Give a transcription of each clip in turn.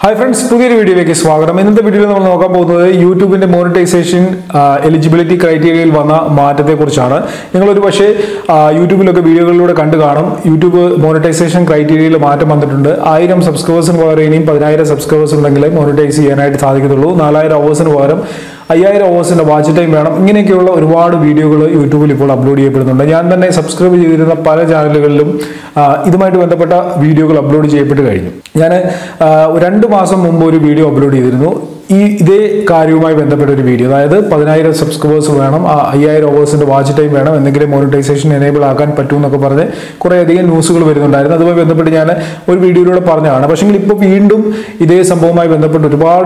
hi friends പുതിയൊരു വീഡിയോയിലേക്ക് സ്വാഗതം ഇന്നത്തെ വീഡിയോയിൽ നമ്മൾ നോക്കാൻ പോകുന്നത് യൂട്യൂബിന്റെ മോണിറ്റൈസേഷൻ എലിജിബിലിറ്റി ക്രൈറ്റീരിയയിൽ വന്ന മാറ്റത്തെക്കുറിച്ചാണ് നിങ്ങൾ ഒരു പക്ഷേ ആ, യൂട്യൂബിലൊക്കെ വീഡിയോകളിലൂടെ കണ്ടു കാണും യൂട്യൂബ് മോണിറ്റൈസേഷൻ ക്രൈറ്റീരിയയിൽ മാറ്റം വന്നിട്ടുണ്ട് ആയിരം സബ്സ്ക്രൈബേഴ്സിന് പകരം ഇനിയും പതിനായിരം സബ്സ്ക്രൈബേഴ്സ് ഉണ്ടെങ്കിൽ മോണിറ്റൈസ് ചെയ്യാനായിട്ട് സാധിക്കത്തുള്ളൂ നാലായിരം അവേഴ്സിന് പകരം അയ്യായിരം അവേഴ്സിന്റെ വാച്ച് ടൈം വേണം ഇങ്ങനെയൊക്കെയുള്ള ഒരുപാട് വീഡിയോകൾ യൂട്യൂബിൽ ഇപ്പോൾ അപ്ലോഡ് ചെയ്യപ്പെടുന്നുണ്ട് ഞാൻ തന്നെ സബ്സ്ക്രൈബ് ചെയ്തിരുന്ന പല ചാനലുകളിലും ആ, ഇതുമായിട്ട് ബന്ധപ്പെട്ട വീഡിയോകൾ അപ്ലോഡ് ചെയ്യപ്പെട്ട് കഴിഞ്ഞു ഞാൻ രണ്ട് മാസം മുമ്പ് ഒരു വീഡിയോ അപ്ലോഡ് ചെയ്തിരുന്നു ഈ ഇതേ കാര്യവുമായി ബന്ധപ്പെട്ട ഒരു വീഡിയോ അതായത് പതിനായിരം സബ്സ്ക്രൈബേഴ്സ് വേണം ആ അയ്യായിരം അവേഴ്സിന്റെ വാച്ച് ടൈം വേണം എന്തെങ്കിലും മോണിറ്റൈസേഷൻ എനേബിൾ ആക്കാൻ പറ്റൂ എന്നൊക്കെ പറഞ്ഞ് കുറേയധികം ന്യൂസുകൾ വരുന്നുണ്ടായിരുന്നു അതുമായി ബന്ധപ്പെട്ട് ഞാൻ ഒരു വീഡിയോയിലൂടെ പറഞ്ഞതാണ് പക്ഷേ ഇപ്പോൾ വീണ്ടും ഇതേ സംഭവവുമായി ബന്ധപ്പെട്ട് ഒരുപാട്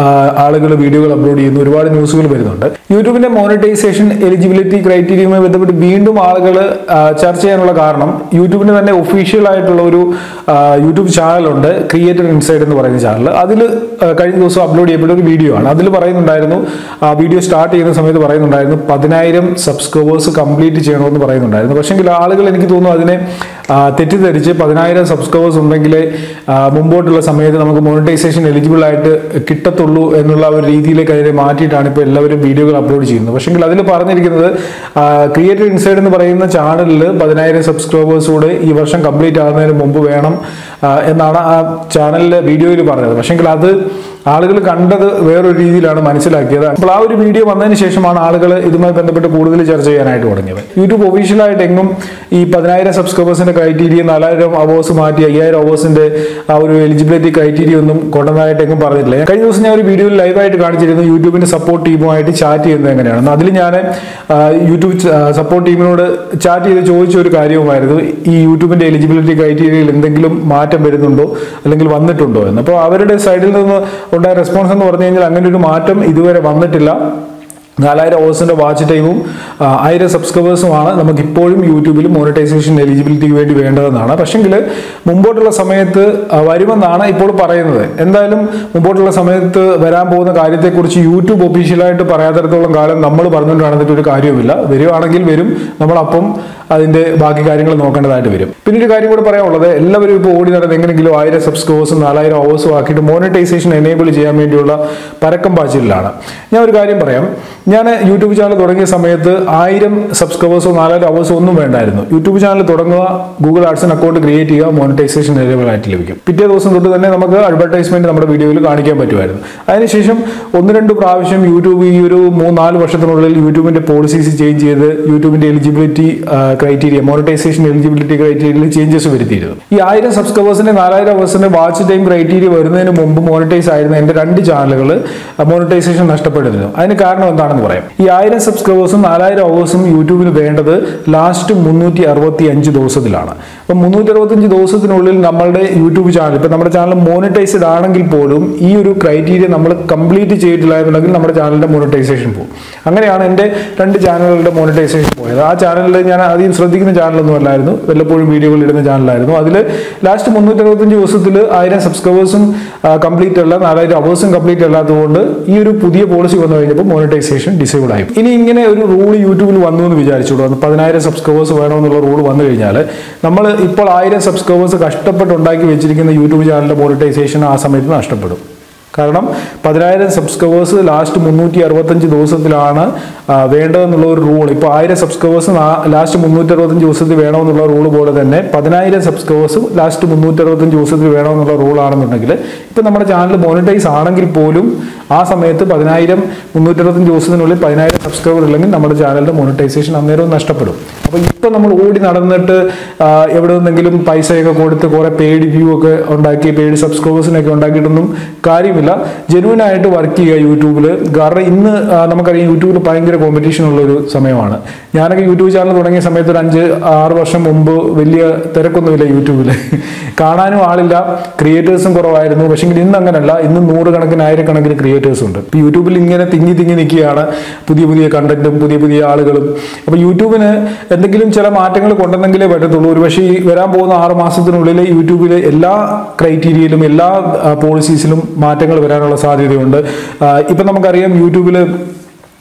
ആളുകൾ വീഡിയോകൾ അപ്ലോഡ് ചെയ്യുന്നു ഒരുപാട് ന്യൂസുകൾ വരുന്നുണ്ട് യൂട്യൂബിന്റെ മോണിറ്റൈസേഷൻ എലിജിബിലിറ്റി ക്രൈറ്റീരിയയുമായി ബന്ധപ്പെട്ട് വീണ്ടും ആളുകൾ ചർച്ച ചെയ്യാനുള്ള കാരണം യൂട്യൂബിന് തന്നെ ഒഫീഷ്യൽ ആയിട്ടുള്ള ഒരു ആ, യൂട്യൂബ് ചാനലുണ്ട് ക്രിയേറ്റർ ഇൻസൈഡ് എന്ന് പറയുന്ന ചാനൽ അതിൽ കഴിഞ്ഞ ദിവസം അപ്ലോഡ് ചെയ്യപ്പെട്ട ഒരു വീഡിയോ ആണ് അതിൽ പറയുന്നുണ്ടായിരുന്നു ആ വീഡിയോ സ്റ്റാർട്ട് ചെയ്യുന്ന സമയത്ത് പറയുന്നുണ്ടായിരുന്നു പതിനായിരം സബ്സ്ക്രൈബേഴ്സ് കംപ്ലീറ്റ് ചെയ്യണമെന്ന് പറയുന്നുണ്ടായിരുന്നു പക്ഷെങ്കിൽ ആളുകൾ എനിക്ക് തോന്നുന്നു അതിനെ ആ, തെറ്റിദ്ധരിച്ച് പതിനായിരം സബ്സ്ക്രൈബേഴ്സ് ഉണ്ടെങ്കിൽ മുമ്പോട്ടുള്ള സമയത്ത് നമുക്ക് മോണിറ്റൈസേഷൻ എലിജിബിൾ ആയിട്ട് കിട്ടത്തുള്ളൂ എന്നുള്ള ഒരു രീതിയിലേക്ക് അതിനെ മാറ്റിയിട്ടാണ് ഇപ്പോൾ എല്ലാവരും വീഡിയോകൾ അപ്ലോഡ് ചെയ്യുന്നത് പക്ഷെങ്കിൽ അതിൽ പറഞ്ഞിരിക്കുന്നത് ക്രിയേറ്റർ ഇൻസൈഡ് എന്ന് പറയുന്ന ചാനലിൽ പതിനായിരം സബ്സ്ക്രൈബേഴ്സൂടെ ഈ വർഷം കംപ്ലീറ്റ് ആകുന്നതിന് മുമ്പ് വേണം ആ, എന്നാണ് ആ ചാനലിലെ വീഡിയോയിൽ പറഞ്ഞത് പക്ഷെങ്കിൽ അത് ആളുകൾ കണ്ടത് വേറൊരു രീതിയിലാണ് മനസ്സിലാക്കിയത് അപ്പോൾ ആ ഒരു വീഡിയോ വന്നതിന് ശേഷമാണ് ആളുകൾ ഇതുമായി ബന്ധപ്പെട്ട് കൂടുതൽ ചർച്ച ചെയ്യാനായിട്ട് തുടങ്ങിയത് യൂട്യൂബ് ഒഫീഷ്യലായിട്ട് എങ്ങും ഈ പതിനായിരം സബ്സ്ക്രൈബേഴ്സിന്റെ ക്രൈറ്റീരിയ നാലായിരം അവേഴ്സ് മാറ്റി അയ്യായിരം അവേഴ്സിന്റെ ആ ഒരു എലിജിബിലിറ്റി ക്രൈറ്റീരിയ ഒന്നും കൊണ്ടുവന്നതായിട്ട് എങ്ങും പറഞ്ഞിട്ടില്ല ഞാൻ കഴിഞ്ഞ ദിവസം ഞാൻ ഒരു വീഡിയോയിൽ ലൈവായിട്ട് കാണിച്ചിരുന്നു യൂട്യൂബിന്റെ സപ്പോർട്ട് ടീമുമായിട്ട് ചാറ്റ് ചെയ്യുന്നത് എങ്ങനെയാണ് അതിൽ ഞാൻ ആ, യൂട്യൂബ് സപ്പോർട്ട് ടീമിനോട് ചാറ്റ് ചെയ്ത് ചോദിച്ച ഒരു കാര്യവുമായിരുന്നു ഈ യൂട്യൂബിന്റെ എലിജിബിലിറ്റി ക്രൈറ്റീരിയയിൽ എന്തെങ്കിലും മാറ്റം വരുന്നുണ്ടോ അല്ലെങ്കിൽ വന്നിട്ടുണ്ടോ എന്ന് അപ്പോൾ അവരുടെ സൈഡിൽ നിന്ന് ഉണ്ടായ റെസ്പോൺസ് എന്ന് പറഞ്ഞു കഴിഞ്ഞാൽ അങ്ങനെ ഒരു മാറ്റം ഇതുവരെ വന്നിട്ടില്ല നാലായിരം അവേഴ്സിന്റെ വാച്ച് ടൈമും ആ, ആയിരം സബ്സ്ക്രൈബേഴ്സുമാണ് നമുക്ക് ഇപ്പോഴും യൂട്യൂബിൽ മോണിറ്റൈസേഷൻ എലിജിബിലിറ്റിക്ക് വേണ്ടി വേണ്ടതെന്നാണ് പക്ഷെങ്കിൽ മുമ്പോട്ടുള്ള സമയത്ത് ആ, വരുമെന്നാണ് ഇപ്പോൾ പറയുന്നത് എന്തായാലും മുമ്പോട്ടുള്ള സമയത്ത് വരാൻ പോകുന്ന കാര്യത്തെക്കുറിച്ച് യൂട്യൂബ് ഒഫീഷ്യലായിട്ട് പറയാത്തിടത്തോളം കാലം നമ്മൾ പറഞ്ഞുകൊണ്ട് നടന്നിട്ട് ഒരു കാര്യവുമില്ല വരുവാണെങ്കിൽ വരും നമ്മളപ്പം അതിന്റെ ബാക്കി കാര്യങ്ങൾ നോക്കേണ്ടതായിട്ട് വരും പിന്നെ ഒരു കാര്യം കൂടെ പറയാനുള്ളത് എല്ലാവരും ഇപ്പോൾ ഓടി നടന്ന് എങ്ങനെയെങ്കിലും ആയിരം സബ്സ്ക്രൈബേഴ്സും നാലായിരം അവേഴ്സും ആക്കിയിട്ട് മോണിറ്റൈസേഷൻ എനേബിൾ ചെയ്യാൻ വേണ്ടിയുള്ള പരക്കം പാച്ചിലാണ് ഞാൻ ഒരു കാര്യം പറയാം ഞാൻ യൂട്യൂബ് ചാനൽ തുടങ്ങിയ സമയത്ത് ആയിരം സബ്സ്ക്രൈബേഴ്സോ നാലായിരം അവേഴ്സോ ഒന്നും വേണ്ടായിരുന്നു യൂട്യൂബ് ചാനൽ തുടങ്ങുക ഗൂഗിൾ ആഡ്സിന് അക്കൗണ്ട് ക്രിയേറ്റ് ചെയ്യുക മോണിറ്റൈസേഷൻ എനേബിൾ ആയിട്ട് ലഭിക്കും പിറ്റേ ദിവസം തൊട്ട് തന്നെ നമുക്ക് അഡ്വർടൈസ്മെന്റ് നമ്മുടെ വീഡിയോയിൽ കാണിക്കാൻ പറ്റുമായിരുന്നു അതിനുശേഷം ഒന്ന് രണ്ട് പ്രാവശ്യം യൂട്യൂബ് ഈ ഒരു മൂന്ന് നാല് വർഷത്തിനുള്ളിൽ യൂട്യൂബിന്റെ പോളിസീസ് ചേഞ്ച് ചെയ്ത് യൂട്യൂബിന്റെ എലിജിബിലിറ്റി ക്രൈറ്റീരിയ മോണിറ്റൈസേഷൻ എലിജിബിലിറ്റി ക്രൈറ്റീരിയയിൽ ചേഞ്ചസ് വരുത്തിയിരുന്നു ഈ ആയിരം സബ്സ്ക്രൈബേഴ്സിന്റെ നാലായിരം അവേഴ്സിന്റെ വാച്ച് ടൈം ക്രൈറ്റീരിയ വരുന്നതിന് മുമ്പ് മോണിറ്റൈസ് ആയിരുന്ന എന്റെ രണ്ട് ചാനലുകൾ മോണിറ്റൈസേഷൻ നഷ്ടപ്പെട്ടിരുന്നു അതിന് കാരണം എന്താണെന്ന് പറയാം ഈ ആയിരം സബ്സ്ക്രൈബേഴ്സും നാലായിരം അവേഴ്സും യൂട്യൂബിന് വേണ്ടത് ലാസ്റ്റ് മുന്നൂറ്റി അറുപത്തി അഞ്ച് ദിവസത്തിലാണ് അപ്പം മുന്നൂറ്റി അറുപത്തഞ്ച് ദിവസത്തിനുള്ളിൽ നമ്മളുടെ യൂട്യൂബ് ചാനൽ ഇപ്പം നമ്മുടെ ചാനൽ മോണിറ്റൈസ്ഡ് ആണെങ്കിൽ പോലും ഈ ഒരു ക്രൈറ്റീരിയ നമ്മൾ കംപ്ലീറ്റ് ചെയ്തിട്ടില്ല എന്നുണ്ടെങ്കിൽ നമ്മുടെ ചാനലിന്റെ മോണിറ്റൈസേഷൻ പോകും അങ്ങനെയാണ് എൻ്റെ രണ്ട് ചാനലുകളുടെ മോണിറ്റൈസേഷൻ പോയത് ആ ചാനലിൽ ഞാൻ അധികം ശ്രദ്ധിക്കുന്ന ചാനലൊന്നും അല്ലായിരുന്നു വല്ലപ്പോഴും വീഡിയോകൾ ഇടുന്ന ചാനലായിരുന്നു അതിൽ ലാസ്റ്റ് മുന്നൂറ്റി അറുപത്തഞ്ച് ദിവസത്തിൽ ആയിരം സബ്സ്ക്രൈബേഴ്സും കംപ്ലീറ്റ് അല്ല നാലായിരം അവേഴ്സും കംപ്ലീറ്റ് അല്ലാത്തതുകൊണ്ട് ഈ ഒരു പുതിയ പോളിസി വന്നു കഴിഞ്ഞപ്പോൾ മോണിറ്റൈസേഷൻ ഡിസേബിൾ ആയി ഇനി ഇങ്ങനെ ഒരു റൂൾ യൂട്യൂബിൽ വന്നു എന്ന് വിചാരിച്ചോളൂ അത് പതിനായിരം സബ്സ്ക്രൈബേഴ്സ് വേണമെന്നുള്ള റൂൾ വന്നു കഴിഞ്ഞാൽ നമ്മൾ ഇപ്പോൾ ആയിരം സബ്സ്ക്രൈബേഴ്സ് കഷ്ടപ്പെട്ട് ഉണ്ടാക്കി വെച്ചിരിക്കുന്ന യൂട്യൂബ് ചാനലിന്റെ മോണിറ്റൈസേഷൻ ആ സമയത്ത് നഷ്ടപ്പെടും കാരണം പതിനായിരം സബ്സ്ക്രൈബേഴ്സ് ലാസ്റ്റ് മുന്നൂറ്റി അറുപത്തഞ്ച് ദിവസത്തിലാണ് ആ, വേണ്ടതെന്നുള്ള ഒരു റൂൾ ഇപ്പോൾ ആയിരം സബ്സ്ക്രൈബേഴ്സ് ലാസ്റ്റ് മുന്നൂറ്റി അറുപത്തഞ്ച് ദിവസത്തിൽ വേണമെന്നുള്ള റൂൾ പോലെ തന്നെ പതിനായിരം സബ്സ്ക്രൈബേഴ്സ് ലാസ്റ്റ് മുന്നൂറ്റി അറുപത്തഞ്ച് ദിവസത്തിൽ വേണമെന്നുള്ള റൂൾ ആണെന്നുണ്ടെങ്കിൽ ഇപ്പം നമ്മുടെ ചാനൽ മോണിറ്റൈസ് ആണെങ്കിൽ പോലും ആ സമയത്ത് പതിനായിരം മുന്നൂറ്റി അറുപത്തഞ്ച് ദിവസത്തിനുള്ളിൽ പതിനായിരം സബ്സ്ക്രൈബർ ഇല്ലെങ്കിൽ നമ്മുടെ ചാനലിന്റെ മോണിറ്റൈസേഷൻ അന്നേരവും നഷ്ടപ്പെടും അപ്പോൾ ഇപ്പം നമ്മൾ ഓടി നടന്നിട്ട് ആ, എവിടെ നിന്നെങ്കിലും പൈസയൊക്കെ കൊടുത്ത് കുറെ പെയ്ഡ് വ്യൂ ഒക്കെ ഉണ്ടാക്കി പെയ്ഡ് സബ്സ്ക്രൈബേഴ്സിനൊക്കെ ഉണ്ടാക്കിയിട്ടൊന്നും കാര്യമില്ല ജെനുവൻ ആയിട്ട് വർക്ക് ചെയ്യുക യൂട്യൂബിൽ കാരണം ഇന്ന് ആ, നമുക്കറിയാം യൂട്യൂബിൽ ഭയങ്കര കോമ്പറ്റീഷൻ ഉള്ള ഒരു സമയമാണ് ഞാനൊക്കെ യൂട്യൂബ് ചാനൽ തുടങ്ങിയ സമയത്ത് ഒരു അഞ്ച് ആറ് വർഷം മുമ്പ് വലിയ തിരക്കൊന്നുമില്ല യൂട്യൂബിൽ കാണാനും ആളില്ല ക്രിയേറ്റേഴ്സും കുറവായിരുന്നു പക്ഷേ ഇന്ന് അങ്ങനല്ല ഇന്ന് നൂറുകണക്കിന് ആയിരക്കണക്കിന് ക്രിയേറ്റേഴ്സ് ഉണ്ട് ഇപ്പൊ യൂട്യൂബിൽ ഇങ്ങനെ തിങ്ങി തിങ്ങി നിൽക്കുകയാണ് പുതിയ പുതിയ കണ്ടന്റും പുതിയ പുതിയ ആളുകളും അപ്പൊ യൂട്യൂബിന് എന്തെങ്കിലും ചില മാറ്റങ്ങൾ കൊണ്ടുവന്നെങ്കിലേ പറ്റത്തുള്ളൂ ഒരു പക്ഷേ ഈ വരാൻ പോകുന്ന ആറ് മാസത്തിനുള്ളിൽ യൂട്യൂബിലെ എല്ലാ ക്രൈറ്റീരിയയിലും എല്ലാ പോളിസീസിലും മാറ്റങ്ങൾ വരാനുള്ള സാധ്യതയുണ്ട് ആ, ഇപ്പൊ നമുക്കറിയാം യൂട്യൂബിൽ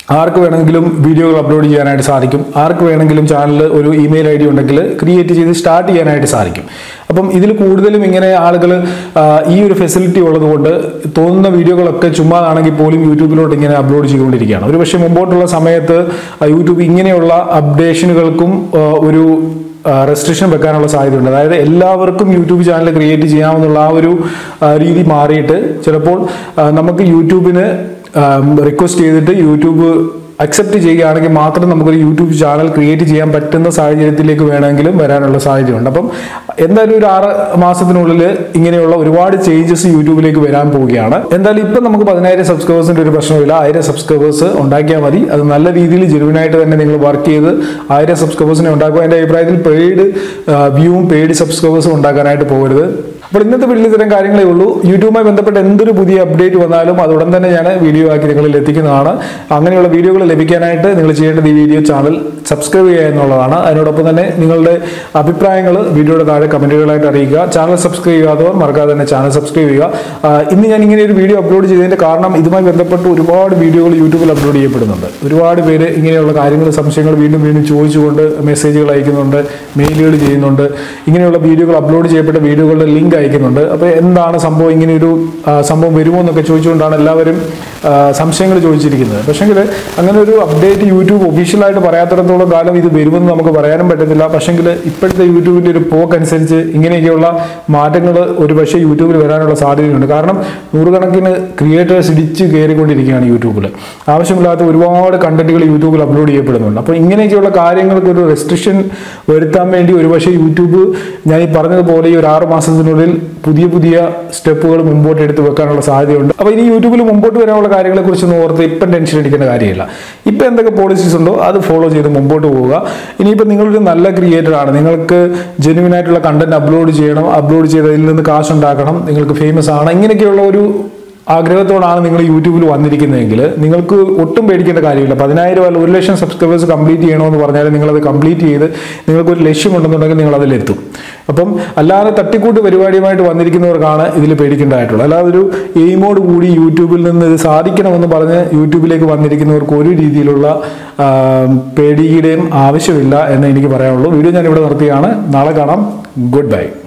ആർക്ക് വേണമെങ്കിലും വീഡിയോകൾ അപ്ലോഡ് ചെയ്യാനായിട്ട് സാധിക്കും ആർക്ക് വേണമെങ്കിലും ചാനലിൽ ഒരു ഇമെയിൽ ഐ ഡി ഉണ്ടെങ്കിൽ ക്രിയേറ്റ് ചെയ്ത് സ്റ്റാർട്ട് ചെയ്യാനായിട്ട് സാധിക്കും അപ്പം ഇതിൽ കൂടുതലും ഇങ്ങനെ ആളുകൾ ഈ ഒരു ഫെസിലിറ്റി ഉള്ളതുകൊണ്ട് തോന്നുന്ന വീഡിയോകളൊക്കെ ചുമ്മാതാണെങ്കിൽ പോലും യൂട്യൂബിലോട്ട് ഇങ്ങനെ അപ്ലോഡ് ചെയ്തുകൊണ്ടിരിക്കുകയാണ് ഒരു പക്ഷേ മുമ്പോട്ടുള്ള സമയത്ത് ആ, യൂട്യൂബ് ഇങ്ങനെയുള്ള അപ്ഡേഷനുകൾക്കും ആ, ഒരു റെസ്ട്രിക്ഷൻ വെക്കാനുള്ള സാധ്യതയുണ്ട് അതായത് എല്ലാവർക്കും യൂട്യൂബ് ചാനൽ ക്രിയേറ്റ് ചെയ്യാമെന്നുള്ള ആ ഒരു ആ, രീതി മാറിയിട്ട് ചിലപ്പോൾ ആ, നമുക്ക് യൂട്യൂബിന് റിക്വസ്റ്റ് ചെയ്തിട്ട് യൂട്യൂബ് അക്സെപ്റ്റ് ചെയ്യുകയാണെങ്കിൽ മാത്രം നമുക്കൊരു യൂട്യൂബ് ചാനൽ ക്രിയേറ്റ് ചെയ്യാൻ പറ്റുന്ന സാഹചര്യത്തിലേക്ക് വേണമെങ്കിലും വരാനുള്ള സാധ്യതയുണ്ട് അപ്പം എന്തായാലും ഒരു ആറ് മാസത്തിനുള്ളിൽ ഇങ്ങനെയുള്ള ഒരുപാട് ചേഞ്ചസ് യൂട്യൂബിലേക്ക് വരാൻ പോവുകയാണ് എന്തായാലും ഇപ്പം നമുക്ക് പതിനായിരം സബ്സ്ക്രൈബേഴ്സിന്റെ ഒരു പ്രശ്നമില്ല ആയിരം സബ്സ്ക്രൈബേഴ്സ് ഉണ്ടാക്കിയാൽ മതി അത് നല്ല രീതിയിൽ ജെനുവിനായിട്ട് തന്നെ നിങ്ങൾ വർക്ക് ചെയ്ത് ആയിരം സബ്സ്ക്രൈബേഴ്സിനെ ഉണ്ടാക്കുക എൻ്റെ അഭിപ്രായത്തിൽ പെയ്ഡ് വ്യൂവും പെയ്ഡ് സബ്സ്ക്രൈബേഴ്സും ഉണ്ടാക്കാനായിട്ട് പോകരുത് അപ്പോൾ ഇന്നത്തെ വീഡിയോയിൽ ഇത്തരം കാര്യങ്ങളേ ഉള്ളൂ യൂട്യൂബുമായി ബന്ധപ്പെട്ട് എന്തൊരു പുതിയ അപ്ഡേറ്റ് വന്നാലും അത് ഉടൻ തന്നെ ഞാൻ വീഡിയോ ആക്കി നിങ്ങളിൽ എത്തിക്കുന്നതാണ് അങ്ങനെയുള്ള വീഡിയോകൾ ലഭിക്കാനായിട്ട് നിങ്ങൾ ചെയ്യേണ്ടത് ഈ വീഡിയോ ചാനൽ സബ്സ്ക്രൈബ് ചെയ്യുക എന്നുള്ളതാണ് അതിനോടൊപ്പം തന്നെ നിങ്ങളുടെ അഭിപ്രായങ്ങൾ വീഡിയോയുടെ താഴെ കമന്റുകളായിട്ട് അറിയിക്കുക ചാനൽ സബ്സ്ക്രൈബ് ചെയ്യാത്തവർ മറക്കാതെ തന്നെ ചാനൽ സബ്സ്ക്രൈബ് ചെയ്യുക ആ, ഇന്ന് ഞാൻ ഇങ്ങനെ ഒരു വീഡിയോ അപ്ലോഡ് ചെയ്തതിന്റെ കാരണം ഇതുമായി ബന്ധപ്പെട്ട് ഒരുപാട് വീഡിയോകൾ യൂട്യൂബിൽ അപ്ലോഡ് ചെയ്യപ്പെടുന്നുണ്ട് ഒരുപാട് പേര് ഇങ്ങനെയുള്ള കാര്യങ്ങൾ സംശയങ്ങൾ വീണ്ടും വീണ്ടും ചോദിച്ചുകൊണ്ട് മെസ്സേജുകൾ അയക്കുന്നുണ്ട് മെയിലുകൾ ചെയ്യുന്നുണ്ട് ഇങ്ങനെയുള്ള വീഡിയോകൾ അപ്ലോഡ് ചെയ്യപ്പെട്ട വീഡിയോകളുടെ ലിങ്ക് അയക്കുന്നുണ്ട് അപ്പോൾ എന്താണ് സംഭവം ഇങ്ങനെ ഒരു ആ, സംഭവം വരുമോ എന്നൊക്കെ ചോദിച്ചുകൊണ്ടാണ് എല്ലാവരും ആ, സംശയങ്ങൾ ചോദിച്ചിരിക്കുന്നത് പക്ഷെങ്കിൽ അങ്ങനെ ഒരു അപ്ഡേറ്റ് യൂട്യൂബ് ഒഫീഷ്യലായിട്ട് പറയാത്തിടത്തോളം കാലം ഇത് വരുമെന്ന് നമുക്ക് പറയാനും പറ്റത്തില്ല പക്ഷെങ്കിൽ ഇപ്പോഴത്തെ യൂട്യൂബിന്റെ ഒരു പോക്ക് അനുസരിച്ച് ഇങ്ങനെയൊക്കെയുള്ള മാറ്റങ്ങൾ ഒരു പക്ഷേ യൂട്യൂബിൽ വരാനുള്ള സാധ്യതയുണ്ട് കാരണം നൂറുകണക്കിന് ക്രിയേറ്റേഴ്സ് ഇടിച്ച് കയറിക്കൊണ്ടിരിക്കുകയാണ് യൂട്യൂബിൽ ആവശ്യമില്ലാത്ത ഒരുപാട് കണ്ടന്റുകൾ യൂട്യൂബിൽ അപ്ലോഡ് ചെയ്യപ്പെടുന്നുണ്ട് അപ്പോൾ ഇങ്ങനെയൊക്കെയുള്ള കാര്യങ്ങൾക്ക് ഒരു റെസ്ട്രിക്ഷൻ വരുത്താൻ വേണ്ടി ഒരുപക്ഷെ യൂട്യൂബ് ഞാൻ ഈ പറഞ്ഞതുപോലെ ഈ ഒരു ആറ് മാസത്തിനുള്ളിൽ പുതിയ പുതിയ സ്റ്റെപ്പുകൾ മുമ്പോട്ട് എടുത്ത് വെക്കാനുള്ള സാധ്യതയുണ്ട് അപ്പോൾ ഇനി യൂട്യൂബിൽ മുമ്പോട്ട് വരാനുള്ള കാര്യങ്ങളെ കുറിച്ച് ഓർത്ത് ഇപ്പം ടെൻഷൻ അടിക്കേണ്ട കാര്യമില്ല ഇപ്പം എന്തൊക്കെ പോളിസീസ് ഉണ്ടോ അത് ഫോളോ ചെയ്ത് മുമ്പോട്ട് പോവുക ഇനിയിപ്പോൾ നിങ്ങളൊരു നല്ല ക്രിയേറ്റർ ആണ് നിങ്ങൾക്ക് ജെന്യൂൻ ആയിട്ടുള്ള കണ്ടന്റ് അപ്ലോഡ് ചെയ്യണം അപ്ലോഡ് ചെയ്ത് അതിൽ നിന്ന് കാശ് ഉണ്ടാക്കണം നിങ്ങൾക്ക് ഫേമസ് ആണ് ഇങ്ങനെയൊക്കെയുള്ള ഒരു ആഗ്രഹത്തോടാണ് നിങ്ങൾ യൂട്യൂബിൽ വന്നിരിക്കുന്നതെങ്കിൽ നിങ്ങൾക്ക് ഒട്ടും പേടിക്കേണ്ട കാര്യമില്ല പതിനായിരം അല്ല ഒരു ലക്ഷം സബ്സ്ക്രൈബേഴ്സ് കംപ്ലീറ്റ് ചെയ്യണമെന്ന് പറഞ്ഞാൽ നിങ്ങളത് കംപ്ലീറ്റ് ചെയ്ത് നിങ്ങൾക്ക് ഒരു ലക്ഷ്യമുണ്ടെന്നുണ്ടെങ്കിൽ നിങ്ങൾ അതിലെത്തും അപ്പം അല്ലാതെ തട്ടിക്കൂട്ട് പരിപാടിയുമായിട്ട് വന്നിരിക്കുന്നവർക്കാണ് ഇതിൽ പേടിക്കേണ്ടതായിട്ടുള്ളത് അല്ലാതെ ഒരു എയിമോട് കൂടി യൂട്യൂബിൽ നിന്ന് ഇത് സാധിക്കണമെന്ന് പറഞ്ഞ് യൂട്യൂബിലേക്ക് വന്നിരിക്കുന്നവർക്ക് ഒരു രീതിയിലുള്ള ആ, പേടിയുടെയും ആവശ്യമില്ല എന്ന് എനിക്ക് പറയാനുള്ളൂ വീഡിയോ ഞാൻ ഇവിടെ നിർത്തിയാണ് നാളെ കാണാം ഗുഡ് ബൈ